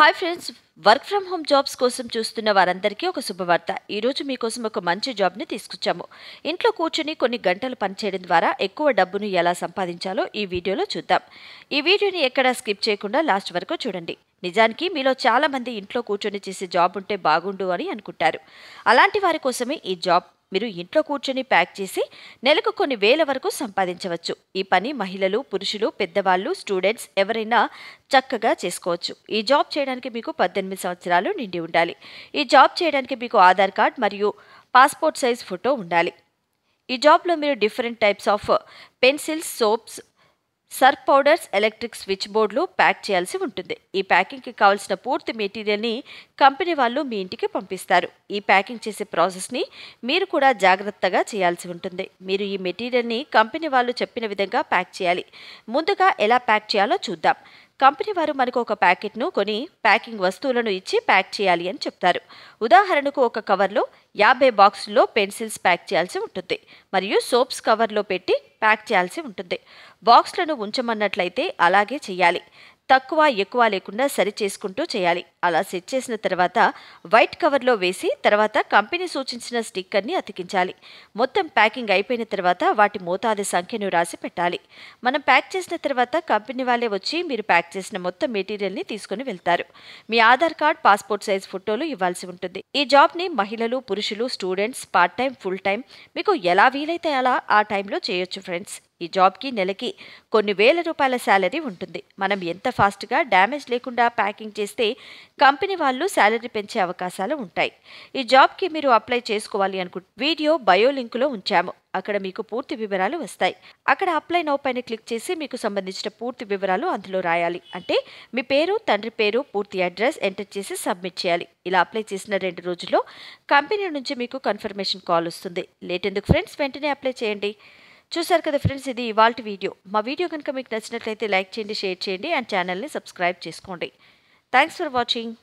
hi friends work from home jobs కోసం చూస్తున్న వారందరికీ ఒక శుభవార్త ఈరోజు మీకోసం ఒక మంచి జాబ్ని తీసుకొచ్చాము ఇంట్లో కూర్చుని కొన్ని గంటలు పనిచేయడం ద్వారా ఎక్కువ డబ్బును ఎలా సంపాదించాలో ఈ వీడియోలో చూద్దాం ఈ వీడియోని ఎక్కడా స్కిప్ చేయకుండా లాస్ట్ వరకు చూడండి నిజానికి మీలో చాలా మంది ఇంట్లో కూర్చొని చేసే జాబ్ ఉంటే బాగుండు అని అనుకుంటారు అలాంటి వారి కోసమే ఈ జాబ్ మీరు ఇంట్లో కూర్చొని ప్యాక్ చేసి నెలకు కొన్ని వేల వరకు సంపాదించవచ్చు ఈ పని మహిళలు పురుషులు పెద్దవాళ్ళు స్టూడెంట్స్ ఎవరైనా చక్కగా చేసుకోవచ్చు ఈ జాబ్ చేయడానికి మీకు పద్దెనిమిది సంవత్సరాలు నిండి ఉండాలి ఈ జాబ్ చేయడానికి మీకు ఆధార్ కార్డ్ మరియు పాస్పోర్ట్ సైజ్ ఫోటో ఉండాలి ఈ జాబ్లో మీరు different types of pencils soaps surf powders electric switch బోర్డులు ప్యాక్ చేయాల్సి ఉంటుంది ఈ ప్యాకింగ్కి కావాల్సిన పూర్తి మెటీరియల్ని కంపెనీ వాళ్ళు మీ ఇంటికి పంపిస్తారు ఈ ప్యాకింగ్ చేసే ప్రాసెస్ని మీరు కూడా జాగ్రత్తగా చేయాల్సి ఉంటుంది మీరు ఈ మెటీరియల్ని కంపెనీ వాళ్ళు చెప్పిన విధంగా ప్యాక్ చేయాలి ముందుగా ఎలా ప్యాక్ చేయాలో చూద్దాం కంపెనీ వారు మనకు ఒక ప్యాకెట్ను కొని ప్యాకింగ్ వస్తువులను ఇచ్చి ప్యాక్ చేయాలి అని చెప్తారు ఉదాహరణకు ఒక కవర్లో యాభై బాక్సుల్లో పెన్సిల్స్ ప్యాక్ చేయాల్సి ఉంటుంది మరియు సోప్స్ కవర్లో పెట్టి ప్యాక్ చేయాల్సి ఉంటుంది బాక్స్లను ఉంచమన్నట్లయితే అలాగే చేయాలి తక్కువ ఎక్కువ లేకుండా సరి చేసుకుంటూ చేయాలి అలా సెట్ చేసిన తర్వాత వైట్ కవర్లో వేసి తర్వాత కంపెనీ సూచించిన స్టిక్కర్ని అతికించాలి మొత్తం ప్యాకింగ్ అయిపోయిన తర్వాత వాటి మోతాదు సంఖ్యను రాసి పెట్టాలి మనం ప్యాక్ చేసిన తర్వాత కంపెనీ వాళ్ళే వచ్చి మీరు ప్యాక్ చేసిన మొత్తం మెటీరియల్ని తీసుకుని వెళ్తారు మీ ఆధార్ కార్డ్ పాస్పోర్ట్ సైజ్ ఫోటోలు ఇవ్వాల్సి ఉంటుంది ఈ జాబ్ని మహిళలు పురుషులు students part time full time మీకు ఎలా వీలైతే అలా ఆ టైంలో చేయొచ్చు ఫ్రెండ్స్ ఈ జాబ్కి నెలకి కొన్ని వేల రూపాయల శాలరీ ఉంటుంది మనం ఎంత ఫాస్ట్గా డ్యామేజ్ లేకుండా ప్యాకింగ్ చేస్తే కంపెనీ వాళ్ళు శాలరీ పెంచే అవకాశాలు ఉంటాయి ఈ జాబ్కి మీరు అప్లై చేసుకోవాలి అనుకుంటే వీడియో బయో లింకులో ఉంచాము అక్కడ మీకు పూర్తి వివరాలు వస్తాయి అక్కడ అప్లై నౌ పైన క్లిక్ చేసి మీకు సంబంధించిన పూర్తి వివరాలు అందులో రాయాలి అంటే మీ పేరు తండ్రి పేరు పూర్తి అడ్రస్ ఎంటర్ చేసి సబ్మిట్ చేయాలి ఇలా అప్లై చేసిన రెండు రోజుల్లో కంపెనీ నుంచి మీకు కన్ఫర్మేషన్ కాల్ వస్తుంది లేట్ ఎందుకు ఫ్రెండ్స్ వెంటనే అప్లై చేయండి చూసారు కదా ఫ్రెండ్స్ ఇది ఇవాల్ట్ వీడియో మా వీడియో కనుక మీకు నచ్చినట్లయితే లైక్ చేయండి షేర్ చేయండి అండ్ ఛానల్ని సబ్స్క్రైబ్ చేసుకోండి థ్యాంక్స్ ఫర్ వాచింగ్